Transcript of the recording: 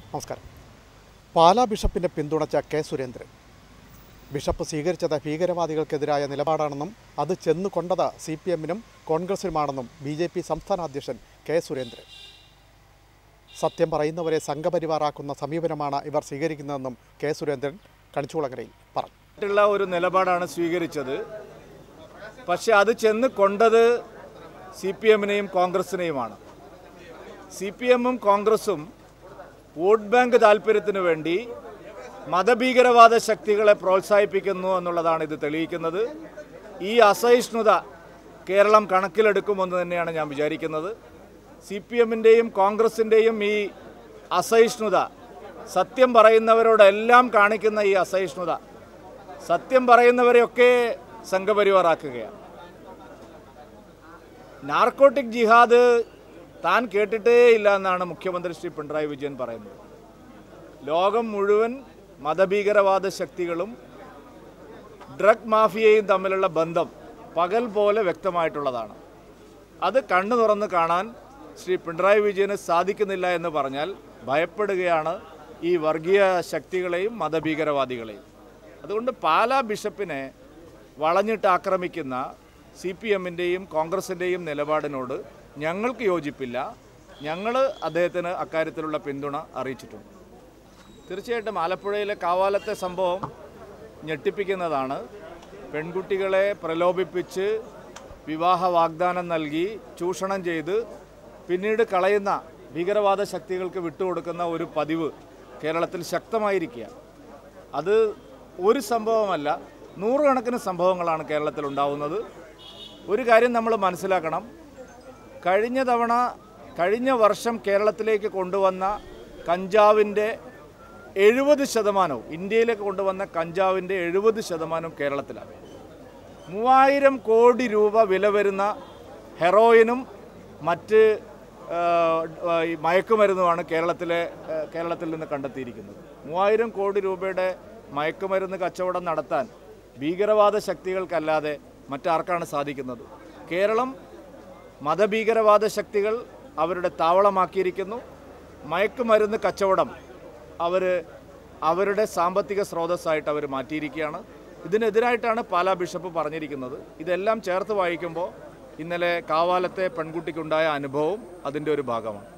നമസ്കാരം പാലാ ബിഷപ്പിനെ പിന്തുണച്ച കെ സുരേന്ദ്രൻ ബിഷപ്പ് സ്വീകരിച്ചത് ഭീകരവാദികൾക്കെതിരായ നിലപാടാണെന്നും അത് ചെന്നു കൊണ്ടത് സി പി എമ്മിനും കോൺഗ്രസിനുമാണെന്നും ബി ജെ പി സംസ്ഥാന അധ്യക്ഷൻ കെ സുരേന്ദ്രൻ സത്യം പറയുന്നവരെ സംഘപരിവാറാക്കുന്ന സമീപനമാണ് ഇവർ സ്വീകരിക്കുന്നതെന്നും കെ സുരേന്ദ്രൻ കണിച്ചുകുളങ്ങരയിൽ പറഞ്ഞു ആയിട്ടുള്ള ഒരു നിലപാടാണ് സ്വീകരിച്ചത് പക്ഷെ അത് ചെന്ന് കൊണ്ടത് സി പി എമ്മിനെയും കോൺഗ്രസിനെയുമാണ് സി പി എമ്മും കോൺഗ്രസും വോട്ട് ബാങ്ക് താല്പര്യത്തിന് വേണ്ടി മതഭീകരവാദ ശക്തികളെ പ്രോത്സാഹിപ്പിക്കുന്നു എന്നുള്ളതാണ് ഇത് തെളിയിക്കുന്നത് ഈ അസഹിഷ്ണുത കേരളം കണക്കിലെടുക്കുമെന്ന് തന്നെയാണ് ഞാൻ വിചാരിക്കുന്നത് സി പി എമ്മിൻ്റെയും കോൺഗ്രസിൻ്റെയും ഈ അസഹിഷ്ണുത സത്യം പറയുന്നവരോടെല്ലാം കാണിക്കുന്ന ഈ അസഹിഷ്ണുത സത്യം പറയുന്നവരെയൊക്കെ സംഘപരിവാറാക്കുകയാണ് നാർക്കോട്ടിക് ജിഹാദ് താൻ കേട്ടിട്ടേ ഇല്ല എന്നാണ് മുഖ്യമന്ത്രി ശ്രീ പിണറായി വിജയൻ പറയുന്നത് ലോകം മുഴുവൻ മതഭീകരവാദ ശക്തികളും ഡ്രഗ് മാഫിയയും തമ്മിലുള്ള ബന്ധം പകൽ പോലെ വ്യക്തമായിട്ടുള്ളതാണ് അത് കണ്ണു തുറന്ന് കാണാൻ ശ്രീ പിണറായി വിജയന് സാധിക്കുന്നില്ല എന്ന് പറഞ്ഞാൽ ഭയപ്പെടുകയാണ് ഈ വർഗീയ ശക്തികളെയും മതഭീകരവാദികളെയും അതുകൊണ്ട് പാലാ ബിഷപ്പിനെ വളഞ്ഞിട്ട് ആക്രമിക്കുന്ന സി പി എമ്മിൻ്റെയും കോൺഗ്രസിൻ്റെയും നിലപാടിനോട് ഞങ്ങൾക്ക് യോജിപ്പില്ല ഞങ്ങൾ അദ്ദേഹത്തിന് അക്കാര്യത്തിലുള്ള പിന്തുണ അറിയിച്ചിട്ടുണ്ട് തീർച്ചയായിട്ടും ആലപ്പുഴയിലെ കാവാലത്തെ സംഭവം ഞെട്ടിപ്പിക്കുന്നതാണ് പെൺകുട്ടികളെ പ്രലോഭിപ്പിച്ച് വിവാഹ വാഗ്ദാനം നൽകി ചൂഷണം ചെയ്ത് പിന്നീട് കളയുന്ന ഭീകരവാദ ശക്തികൾക്ക് വിട്ടുകൊടുക്കുന്ന ഒരു പതിവ് കേരളത്തിൽ ശക്തമായിരിക്കുക അത് ഒരു സംഭവമല്ല നൂറുകണക്കിന് സംഭവങ്ങളാണ് കേരളത്തിൽ ഉണ്ടാവുന്നത് ഒരു കാര്യം നമ്മൾ മനസ്സിലാക്കണം കഴിഞ്ഞ തവണ കഴിഞ്ഞ വർഷം കേരളത്തിലേക്ക് കൊണ്ടുവന്ന കഞ്ചാവിൻ്റെ എഴുപത് ശതമാനവും ഇന്ത്യയിലേക്ക് കൊണ്ടുവന്ന കഞ്ചാവിൻ്റെ എഴുപത് ശതമാനവും കേരളത്തിലാണ് മൂവായിരം കോടി രൂപ വില വരുന്ന ഹെറോയിനും മറ്റ് ആ, ആ, ഈ മയക്കുമരുന്നുമാണ് കേരളത്തിലെ ആ, കേരളത്തിൽ നിന്ന് കണ്ടെത്തിയിരിക്കുന്നത് മൂവായിരം കോടി രൂപയുടെ മയക്കുമരുന്ന് കച്ചവടം നടത്താൻ ഭീകരവാദ ശക്തികൾക്കല്ലാതെ മറ്റാർക്കാണ് സാധിക്കുന്നത് കേരളം മതഭീകരവാദ ശക്തികൾ അവരുടെ താവളമാക്കിയിരിക്കുന്നു മയക്കുമരുന്ന് കച്ചവടം അവർ അവരുടെ സാമ്പത്തിക സ്രോതസ്സായിട്ട് അവർ മാറ്റിയിരിക്കുകയാണ് ഇതിനെതിരായിട്ടാണ് പാലാ ബിഷപ്പ് പറഞ്ഞിരിക്കുന്നത് ഇതെല്ലാം ചേർത്ത് വായിക്കുമ്പോൾ ഇന്നലെ കാവാലത്തെ പെൺകുട്ടിക്കുണ്ടായ അനുഭവം അതിൻ്റെ ഒരു ഭാഗമാണ്